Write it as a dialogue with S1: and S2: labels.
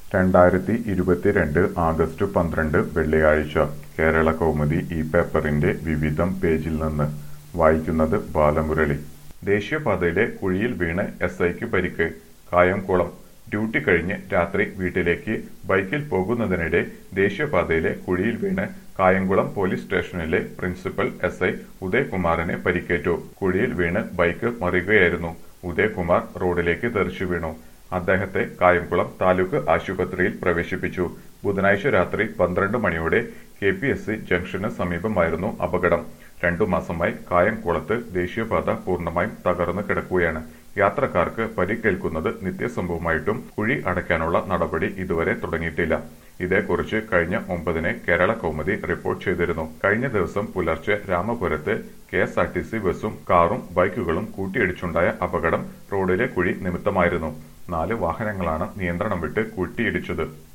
S1: രണ്ടായിരത്തി ഇരുപത്തിരണ്ട് ആഗസ്റ്റ് പന്ത്രണ്ട് വെള്ളിയാഴ്ച കേരള കൗമുദി ഈ പേപ്പറിന്റെ വിവിധം പേജിൽ നിന്ന് വായിക്കുന്നത് ബാലമുരളി ദേശീയപാതയിലെ കുഴിയിൽ വീണ് എസ് ഐക്ക് പരിക്ക് കായംകുളം ഡ്യൂട്ടി കഴിഞ്ഞ് രാത്രി വീട്ടിലേക്ക് ബൈക്കിൽ പോകുന്നതിനിടെ ദേശീയപാതയിലെ കുഴിയിൽ വീണ് കായംകുളം പോലീസ് സ്റ്റേഷനിലെ പ്രിൻസിപ്പൽ എസ് ഐ ഉദയകുമാറിന് പരിക്കേറ്റു കുഴിയിൽ വീണ് ബൈക്ക് മറിയുകയായിരുന്നു ഉദയകുമാർ റോഡിലേക്ക് തെറിച്ചു വീണു അദ്ദേഹത്തെ കായംകുളം താലൂക്ക് ആശുപത്രിയിൽ പ്രവേശിപ്പിച്ചു ബുധനാഴ്ച രാത്രി പന്ത്രണ്ട് മണിയോടെ കെ പി എസ് സി ജംഗ്ഷന് സമീപമായിരുന്നു അപകടം രണ്ടു മാസമായി കായംകുളത്ത് ദേശീയപാത പൂർണ്ണമായും തകർന്നു കിടക്കുകയാണ് യാത്രക്കാർക്ക് പരിക്കേൽക്കുന്നത് നിത്യസംഭവമായിട്ടും കുഴി അടയ്ക്കാനുള്ള നടപടി ഇതുവരെ തുടങ്ങിയിട്ടില്ല ഇതേക്കുറിച്ച് കഴിഞ്ഞ ഒമ്പതിന് കേരള കൗമുദി റിപ്പോർട്ട് ചെയ്തിരുന്നു കഴിഞ്ഞ ദിവസം പുലർച്ചെ രാമപുരത്ത് K S R T C ബസും കാറും ബൈക്കുകളും കൂട്ടിയിടിച്ചുണ്ടായ അപകടം റോഡിലെ കുഴി നിമിത്തമായിരുന്നു നാല് വാഹനങ്ങളാണ് നിയന്ത്രണം വിട്ട് കൂട്ടിയിടിച്ചത്